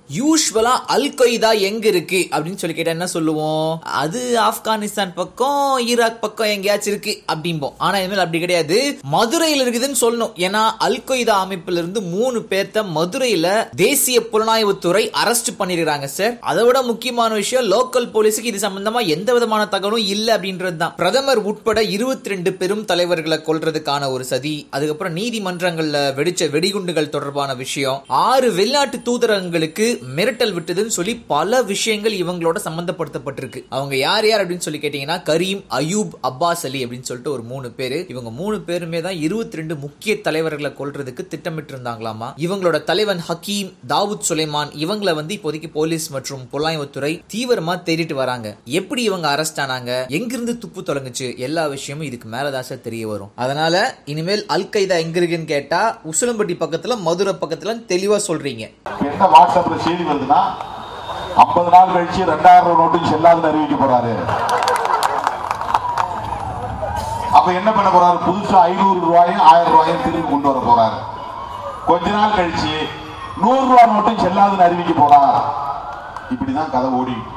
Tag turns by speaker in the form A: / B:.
A: யூஸ்வலா அல் கொய்தா எங்க இருக்கு அப்படின்னு சொல்லி கேட்டா என்ன சொல்லுவோம் அது ஆப்கானிஸ்தான் பக்கம் ஈராக் பக்கம் எங்கேயாச்சும் இருக்கு அப்படிம்போம் ஆனா இனிமேல் அப்படி கிடையாது மதுரையில் இருக்குதுன்னு சொல்லணும் ஏன்னா அல் கொய்தா அமைப்புல இருந்து மூணு பேர்த்த மதுரையில தேசிய புலனாய்வுத்துறை அரெஸ்ட் பண்ணிருக்காங்க சார் அதை விட முக்கியமான விஷயம் லோக்கல் போலீஸுக்கு இது சம்பந்தமா எந்த விதமான தகவலும் இல்ல அப்படின்றது தான் பிரதமர் உட்பட இருபத்தி ரெண்டு பெரும் தலைவர்களை கொல்றதுக்கான ஒரு சதி அதுக்கப்புறம் நீதிமன்றங்கள்ல வெடிச்ச வெடிகுண்டுகள் தொடர்பான விஷயம் ஆறு வெளிநாட்டு தூதரகங்களுக்கு மிரட்டல் விட்டதுன்னு சொல்லி பல விஷயங்கள் இவங்களோட சம்பந்தப்படுத்தப்பட்டிருக்கு அவங்க யார் யார் அப்படின்னு சொல்லி கேட்டீங்கன்னா கரீம் அயூப் அப்பாஸ் அலி அப்படின்னு சொல்லிட்டு ஒரு மூணு பேரு இவங்க மூணு பேருமே தான் இருபத்தி ரெண்டு முக்கிய தலைவர்களை கொல்றதுக்கு திட்டமிட்டு இருந்தாங்களாமா இவங்களோட தலைவன் ஹக்கீம் தாவூத் சுலைமான் இவங்கள வந்து இப்போதைக்கு போலீஸ் மற்றும் புலனாய்வுத்துறை தீவிரமா தேடிட்டு வராங்க எப்படி இவங்க அரெஸ்ட் ஆனாங்க எங்கிருந்து துப்பு தொடங்குச்சு எல்லா விஷயமும் இதுக்கு மேலதான் சார் தெரிய வரும் அதனால இனிமேல் அல் கைதா எங்க இருக்குன்னு கேட்டா உசிலம்பட்டி பக்கத்துல மதுரை பக்கத்துல தெளிவா சொல்றீங்க
B: என்ன வாட்ஸ்அப்ல செய்தி வருதுன்னா ஐம்பது நாள் கழிச்சு ரெண்டாயிரம் ரூபாய் நோட்டுக்கு செல்லாதுன்னு அறிவிக்க போறாரு அப்ப என்ன பண்ண போறாரு புதுசா ஐநூறு ரூபாயும் ஆயிரம் ரூபாயும் திரும்பி கொண்டு வர போறாரு கொஞ்ச நாள் கழிச்சு நூறு ரூபாய் நோட்டும் செல்லாதுன்னு அறிவிக்க போறார் இப்படிதான் கதை ஓடிட்டு இருக்கு.